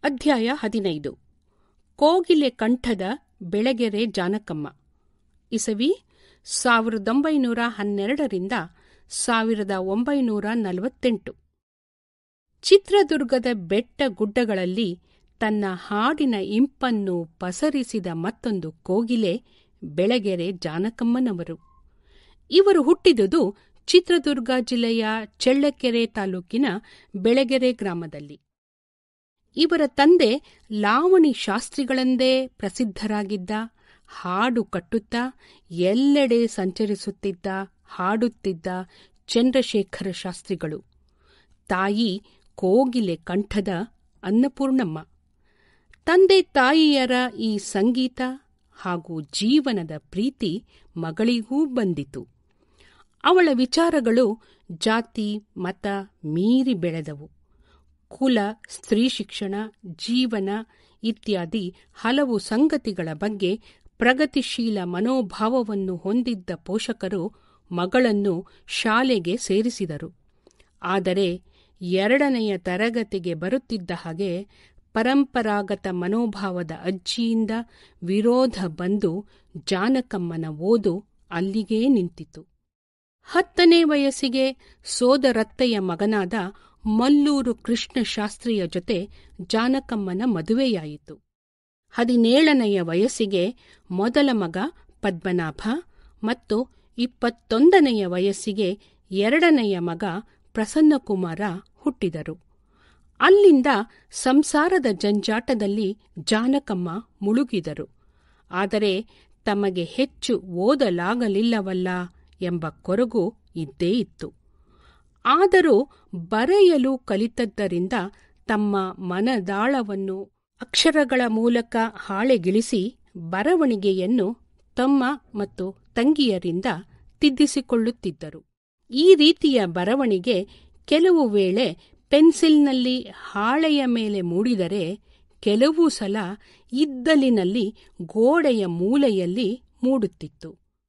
ಅಧ್ಯಾಯ ಹದಿನೈದು ಕೋಗಿಲೆ ಕಂಠದ ಬೆಳಗೆರೆ ಜಾನಕಮ್ಮ ಇಸವಿ ಸಾವಿರದ ಒಂಬೈನೂರ ಹನ್ನೆರಡರಿಂದ ಸಾವಿರದ ಒಂಬೈನೂರ ನಲವತ್ತೆಂಟು ಚಿತ್ರದುರ್ಗದ ಬೆಟ್ಟ ಗುಡ್ಡಗಳಲ್ಲಿ ತನ್ನ ಹಾಡಿನ ಇಂಪನ್ನು ಪಸರಿಸಿದ ಮತ್ತೊಂದು ಕೋಗಿಲೆ ಬೆಳಗೆರೆ ಜಾನಕಮ್ಮನವರು ಇವರು ಹುಟ್ಟಿದುದು ಚಿತ್ರದುರ್ಗ ಜಿಲ್ಲೆಯ ಚೆಳ್ಳಕೆರೆ ತಾಲೂಕಿನ ಬೆಳಗೆರೆ ಗ್ರಾಮದಲ್ಲಿ ಇವರ ತಂದೆ ಲಾವಣಿ ಶಾಸ್ತ್ರಿಗಳೆಂದೇ ಪ್ರಸಿದ್ಧರಾಗಿದ್ದ ಹಾಡು ಕಟ್ಟುತ್ತಾ ಎಲ್ಲೆಡೆ ಸಂಚರಿಸುತ್ತಿದ್ದ ಹಾಡುತ್ತಿದ್ದ ಚಂದ್ರಶೇಖರ ಶಾಸ್ತ್ರಿಗಳು ತಾಯಿ ಕೋಗಿಲೆ ಕಂಠದ ಅನ್ನಪೂರ್ಣಮ್ಮ ತಂದೆ ತಾಯಿಯರ ಈ ಸಂಗೀತ ಹಾಗೂ ಜೀವನದ ಪ್ರೀತಿ ಮಗಳಿಗೂ ಬಂದಿತು ಅವಳ ವಿಚಾರಗಳು ಜಾತಿ ಮತ ಮೀರಿ ಬೆಳೆದವು ಕುಲ ಸ್ತ್ರೀ ಶಿಕ್ಷಣ ಜೀವನ ಇತ್ಯಾದಿ ಹಲವು ಸಂಗತಿಗಳ ಬಗ್ಗೆ ಪ್ರಗತಿಶೀಲ ಮನೋಭಾವವನ್ನು ಹೊಂದಿದ್ದ ಪೋಷಕರು ಮಗಳನ್ನು ಶಾಲೆಗೆ ಸೇರಿಸಿದರು ಆದರೆ ಎರಡನೆಯ ತರಗತಿಗೆ ಬರುತ್ತಿದ್ದ ಹಾಗೆ ಪರಂಪರಾಗತ ಮನೋಭಾವದ ಅಜ್ಜಿಯಿಂದ ವಿರೋಧ ಬಂದು ಜಾನಕಮ್ಮನ ಓದು ಅಲ್ಲಿಗೇ ನಿಂತಿತು ಹತ್ತನೇ ವಯಸ್ಸಿಗೆ ಸೋದರತ್ತೆಯ ಮಗನಾದ ಮಲ್ಲೂರು ಕೃಷ್ಣ ಶಾಸ್ತ್ರಿಯ ಜೊತೆ ಜಾನಕಮ್ಮನ ಮದುವೆಯಾಯಿತು ಹದಿನೇಳನೆಯ ವಯಸ್ಸಿಗೆ ಮೊದಲ ಮಗ ಪದ್ಮನಾಭ ಮತ್ತು ಇಪ್ಪತ್ತೊಂದನೆಯ ವಯಸ್ಸಿಗೆ ಎರಡನೆಯ ಮಗ ಪ್ರಸನ್ನಕುಮಾರ ಹುಟ್ಟಿದರು ಅಲ್ಲಿಂದ ಸಂಸಾರದ ಜಂಜಾಟದಲ್ಲಿ ಜಾನಕಮ್ಮ ಮುಳುಗಿದರು ಆದರೆ ತಮಗೆ ಹೆಚ್ಚು ಓದಲಾಗಲಿಲ್ಲವಲ್ಲ ಎಂಬ ಕೊರಗು ಇದ್ದೇ ಇತ್ತು ಆದರೂ ಬರೆಯಲು ಕಲಿತದ್ದರಿಂದ ತಮ್ಮ ಮನದಾಳವನ್ನು ಅಕ್ಷರಗಳ ಮೂಲಕ ಹಾಳೆಗಿಳಿಸಿ ಬರವಣಿಗೆಯನ್ನು ತಮ್ಮ ಮತ್ತು ತಂಗಿಯರಿಂದ ತಿದ್ದಿಸಿಕೊಳ್ಳುತ್ತಿದ್ದರು ಈ ರೀತಿಯ ಬರವಣಿಗೆ ಕೆಲವು ವೇಳೆ ಪೆನ್ಸಿಲ್ನಲ್ಲಿ ಹಾಳೆಯ ಮೇಲೆ ಮೂಡಿದರೆ ಕೆಲವು ಸಲ ಇದ್ದಲಿನಲ್ಲಿ ಗೋಡೆಯ ಮೂಲೆಯಲ್ಲಿ ಮೂಡುತ್ತಿತ್ತು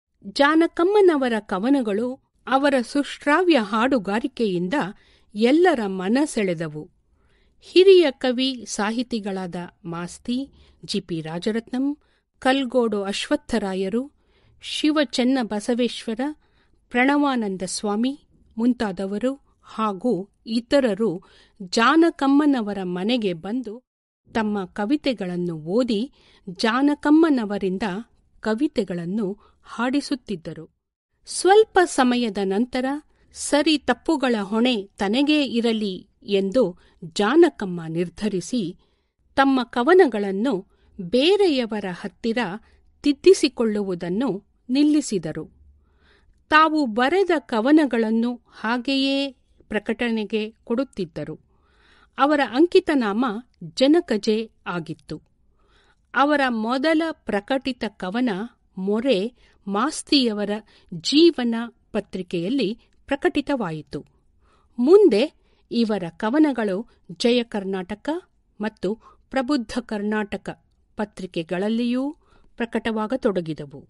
ಜಾನಕಮ್ಮನವರ ಕವನಗಳು ಅವರ ಸುಶ್ರಾವ್ಯ ಹಾಡುಗಾರಿಕೆಯಿಂದ ಎಲ್ಲರ ಮನ ಸೆಳೆದವು ಹಿರಿಯ ಕವಿ ಸಾಹಿತಿಗಳಾದ ಮಾಸ್ತಿ ಜಿಪಿ ರಾಜರತ್ನಂ ಕಲ್ಗೋಡು ಅಶ್ವತ್ಥರಾಯರು ಶಿವಚನ್ನ ಬಸವೇಶ್ವರ ಪ್ರಣವಾನಂದ ಸ್ವಾಮಿ ಮುಂತಾದವರು ಹಾಗೂ ಇತರರು ಜಾನಕಮ್ಮನವರ ಮನೆಗೆ ಬಂದು ತಮ್ಮ ಕವಿತೆಗಳನ್ನು ಓದಿ ಜಾನಕಮ್ಮನವರಿಂದ ಕವಿತೆಗಳನ್ನು ಹಾಡಿಸುತ್ತಿದ್ದರು ಸ್ವಲ್ಪ ಸಮಯದ ನಂತರ ಸರಿ ತಪ್ಪುಗಳ ಹೊಣೆ ತನಗೇ ಇರಲಿ ಎಂದು ಜಾನಕಮ್ಮ ನಿರ್ಧರಿಸಿ ತಮ್ಮ ಕವನಗಳನ್ನು ಬೇರೆಯವರ ಹತ್ತಿರ ತಿದ್ದಿಸಿಕೊಳ್ಳುವುದನ್ನು ನಿಲ್ಲಿಸಿದರು ತಾವು ಬರೆದ ಕವನಗಳನ್ನು ಹಾಗೆಯೇ ಪ್ರಕಟಣೆಗೆ ಕೊಡುತ್ತಿದ್ದರು ಅವರ ಅಂಕಿತನಾಮ ಜನಕಜೆ ಆಗಿತ್ತು ಅವರ ಮೊದಲ ಪ್ರಕಟಿತ ಕವನ ಮೊರೆ ಮಾಸ್ತಿಯವರ ಜೀವನ ಪತ್ರಿಕೆಯಲ್ಲಿ ಪ್ರಕಟಿತವಾಯಿತು ಮುಂದೆ ಇವರ ಕವನಗಳು ಜಯ ಕರ್ನಾಟಕ ಮತ್ತು ಪ್ರಬುದ್ಧ ಕರ್ನಾಟಕ ಪತ್ರಿಕೆಗಳಲ್ಲಿಯೂ ಪ್ರಕಟವಾಗತೊಡಗಿದವು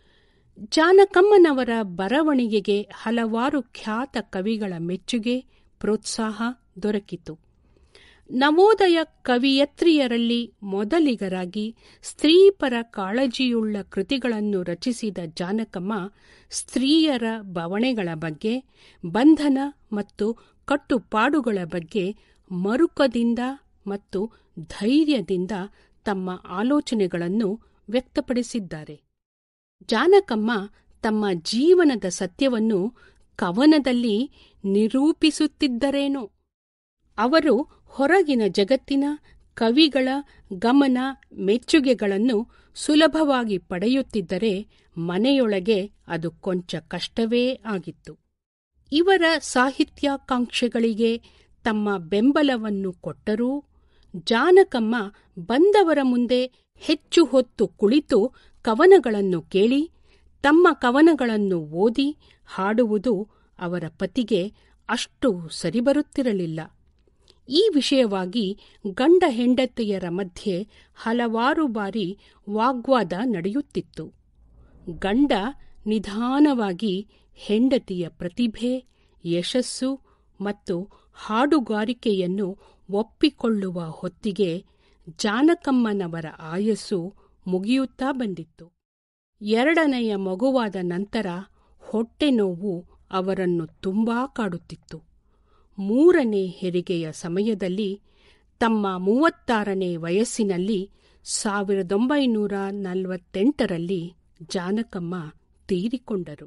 ಜಾನಕಮ್ಮನವರ ಬರವಣಿಗೆಗೆ ಹಲವಾರು ಖ್ಯಾತ ಕವಿಗಳ ಮೆಚ್ಚುಗೆ ಪ್ರೋತ್ಸಾಹ ದೊರಕಿತು ನವೋದಯ ಕವಿಯತ್ರಿಯರಲ್ಲಿ ಮೊದಲಿಗರಾಗಿ ಸ್ತ್ರೀಪರ ಕಾಳಜಿಯುಳ್ಳ ಕೃತಿಗಳನ್ನು ರಚಿಸಿದ ಜಾನಕಮ್ಮ ಸ್ತ್ರೀಯರ ಬವಣೆಗಳ ಬಗ್ಗೆ ಬಂಧನ ಮತ್ತು ಕಟ್ಟುಪಾಡುಗಳ ಬಗ್ಗೆ ಮರುಕದಿಂದ ಮತ್ತು ಧೈರ್ಯದಿಂದ ತಮ್ಮ ಆಲೋಚನೆಗಳನ್ನು ವ್ಯಕ್ತಪಡಿಸಿದ್ದಾರೆ ಜಾನಕಮ್ಮ ತಮ್ಮ ಜೀವನದ ಸತ್ಯವನ್ನು ಕವನದಲ್ಲಿ ನಿರೂಪಿಸುತ್ತಿದ್ದರೇನೋ ಅವರು ಹೊರಗಿನ ಜಗತ್ತಿನ ಕವಿಗಳ ಗಮನ ಮೆಚ್ಚುಗೆಗಳನ್ನು ಸುಲಭವಾಗಿ ಪಡೆಯುತ್ತಿದ್ದರೆ ಮನೆಯೊಳಗೆ ಅದು ಕೊಂಚ ಕಷ್ಟವೇ ಆಗಿತ್ತು ಇವರ ಸಾಹಿತ್ಯಾಕಾಂಕ್ಷೆಗಳಿಗೆ ತಮ್ಮ ಬೆಂಬಲವನ್ನು ಕೊಟ್ಟರೂ ಜಾನಕಮ್ಮ ಬಂದವರ ಮುಂದೆ ಹೆಚ್ಚು ಹೊತ್ತು ಕುಳಿತು ಕವನಗಳನ್ನು ಕೇಳಿ ತಮ್ಮ ಕವನಗಳನ್ನು ಓದಿ ಹಾಡುವುದು ಅವರ ಪತಿಗೆ ಅಷ್ಟು ಸರಿಬರುತ್ತಿರಲಿಲ್ಲ ಈ ವಿಷಯವಾಗಿ ಗಂಡ ಹೆಂಡತಿಯರ ಮಧ್ಯೆ ಹಲವಾರು ಬಾರಿ ವಾಗ್ವಾದ ನಡೆಯುತ್ತಿತ್ತು ಗಂಡ ನಿಧಾನವಾಗಿ ಹೆಂಡತಿಯ ಪ್ರತಿಭೆ ಯಶಸ್ಸು ಮತ್ತು ಹಾಡುಗಾರಿಕೆಯನ್ನು ಒಪ್ಪಿಕೊಳ್ಳುವ ಹೊತ್ತಿಗೆ ಜಾನಕಮ್ಮನವರ ಆಯಸ್ಸು ಮುಗಿಯುತ್ತಾ ಬಂದಿತ್ತು ಎರಡನೆಯ ಮಗುವಾದ ನಂತರ ಹೊಟ್ಟೆ ನೋವು ಅವರನ್ನು ತುಂಬಾ ಕಾಡುತ್ತಿತ್ತು ಮೂರನೇ ಹೆರಿಗೆಯ ಸಮಯದಲ್ಲಿ ತಮ್ಮ ಮೂವತ್ತಾರನೇ ವಯಸ್ಸಿನಲ್ಲಿ ಸಾವಿರದೊಂಬೈನೂರ ನಲವತ್ತೆಂಟರಲ್ಲಿ ಜಾನಕಮ್ಮ ತೀರಿಕೊಂಡರು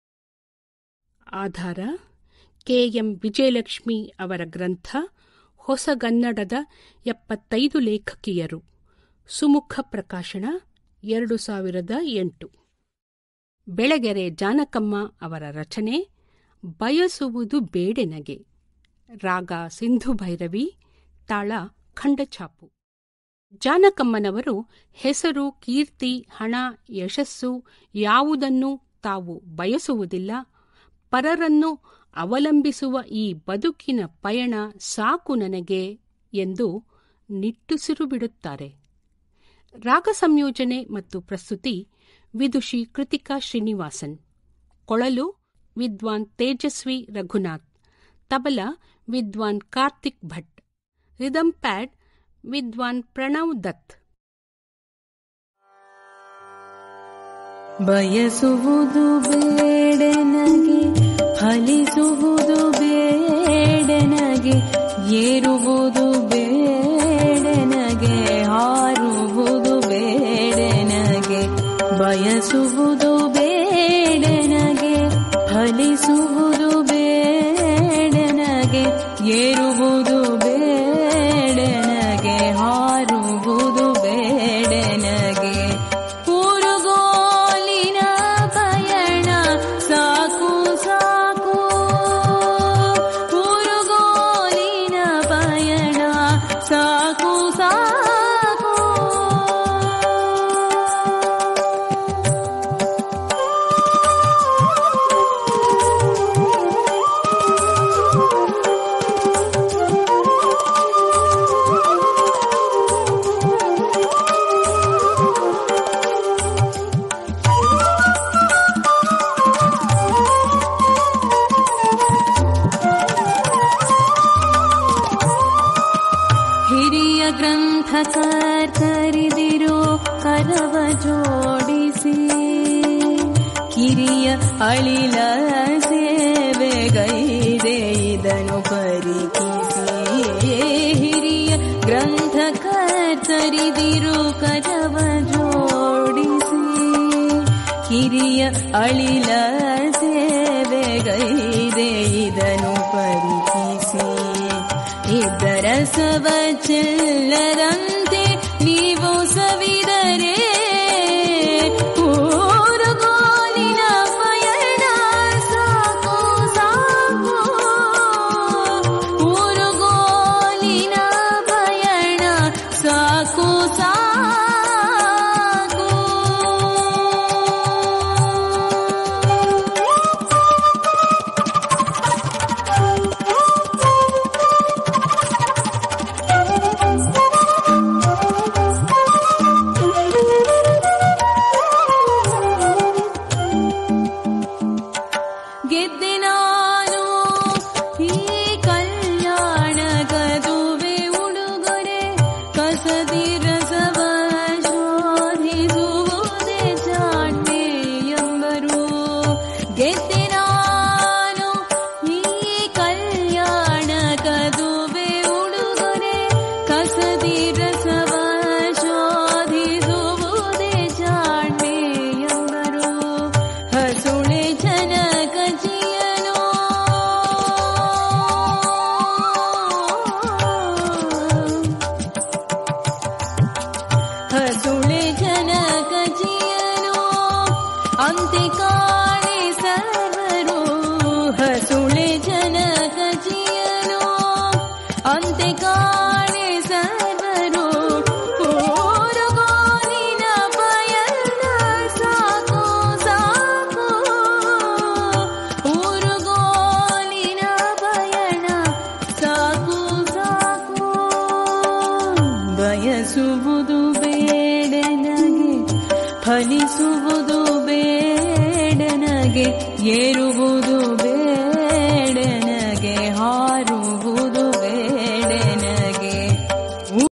ಆಧಾರ ಕೆಎಂ ವಿಜಯಲಕ್ಷ್ಮಿ ಅವರ ಗ್ರಂಥ ಹೊಸಗನ್ನಡದ ಎಪ್ಪತ್ತೈದು ಲೇಖಕಿಯರು ಸುಮುಖ ಪ್ರಕಾಶನ ಎರಡು ಸಾವಿರದ ಎಂಟು ಬೆಳಗೆರೆ ಜಾನಕಮ್ಮ ಅವರ ರಚನೆ ಬಯಸುವುದು ಬೇಡೆನಗೆ ರಾಗ ಸಿಂಧು ಭೈರವಿ ತಾಳ ಖಂಡಛಾಪು ಜಾನಕಮ್ಮನವರು ಹೆಸರು ಕೀರ್ತಿ ಹಣ ಯಶಸ್ಸು ಯಾವುದನ್ನೂ ತಾವು ಬಯಸುವುದಿಲ್ಲ ಪರರನ್ನು ಅವಲಂಬಿಸುವ ಈ ಬದುಕಿನ ಪಯಣ ಸಾಕು ನನಗೆ ಎಂದು ನಿಟ್ಟುಸಿರು ಬಿಡುತ್ತಾರೆ ರಾಗ ಸಂಯೋಜನೆ ಮತ್ತು ಪ್ರಸ್ತುತಿ ವಿದುಷಿ ಕೃತಿಕಾ ಶ್ರೀನಿವಾಸನ್ ಕೊಳಲು ವಿದ್ವಾನ್ ತೇಜಸ್ವಿ ರಘುನಾಥ್ ತಬಲ ವಿದ್ವಾನ್ ಕಾರ್ತಿಕ್ ಭಟ್ ರಿದಮ್ ಪ್ಯಾಡ್ ವಿದ್ವಾನ್ ಪ್ರಣವ್ ದತ್ ಬಯಸುವುದು ಬೇಡನಗೆ ಫಲಿಸುವುದು ಬೇಡನಗೆ ಏರುವುದು ಬೇಡನಗೆ ಹಾರುವುದು ಬೇಡನಗೆ ಬಯಸುವುದು ಬೇಡನಗೆ ಫಲಿಸುವುದು ಬೇಡನಗೆ ಏರುವುದು ಬೇಡನಗೆ ಹಾರುವುದು ಬೇಡನಗೆ ಊರುಗೋಲಿನ ಪಯಣ ಸಾಕು ಸಾಕು ಊರುಗೋಲಿನ ಪಯಣ ಸಾಕು ಸಾಕು ಹಿರಿಯ ಗ್ರಂಥಕರ್ತರಿದಿರೋ ಕರವ ಜೋಡಿಸಿ ಕಿರಿಯ ಅಳಿಲ ಸೇವೆಗೈದೆ ಇದನ್ನು ಪರಿಕಿಸಿ ಹಿರಿಯ ಗ್ರಂಥಕರ್ತರಿದಿರೋ ಕರವ ಜೋಡಿಸಿ ಕಿರಿಯ ಅಳಿಲ ಸೇವೆಗೈದೆ ಇದನ್ನು ಪರಿಕಿಸಿ ಇದರ ಸವ ಚೆಲ್ಲರಂತೆ ನೀವು ಸವಿದರೆ ಊರುಗೋಲಿನ ಪಯಣ ಸಾಕು ಸಾಕು ಊರುಗೋಲಿನ ಪಯಣ ಸಾಕು ಸಾಕು ಗೆದ್ದೆ ನಾನು ಈ ಕಲ್ಯಾಣ ಕದುವೆ ಉಡುಗೊರೆ ಕಸದಿ ರಸವ ಶೋಧಿಸುವುದೇ ಜಾಣ್ಮೆ ಎಂಬರು ಗೆದ್ದೆ ನಾನು ಈ ಕಲ್ಯಾಣ ಕದುವೆ ಉಡುಗೊರೆ ಕಸದಿ ರಸವ ಶೋಧಿಸುವುದೇ ಜಾಣ್ಮೆ ಎಂಬರು ಹಸುಳೆ ಜನಕ ಜಿಯನು ಹಸುಳೆ ಜನಕ ಜಿಯನು ಅಂತೆ ಕಾಣೆ ಸರ್ವರು ಹಸುಳೆ ಜನಕ ಜಿಯನು ಅಂತೆ ಕಾಣೆ ಸರ್ವರು ಊರುಗೋಲಿನ ಪಯಣ ಸಾಕು ಸಾಕು ಊರುಗೋಲಿನ ಪಯಣ ಸಾಕು ಸಾಕು ಬಯಸುವುದು ಬೇಡನಗೆ ಫಲಿಸುವುದು ಬೇಡನಗೆ ಏರುವುದು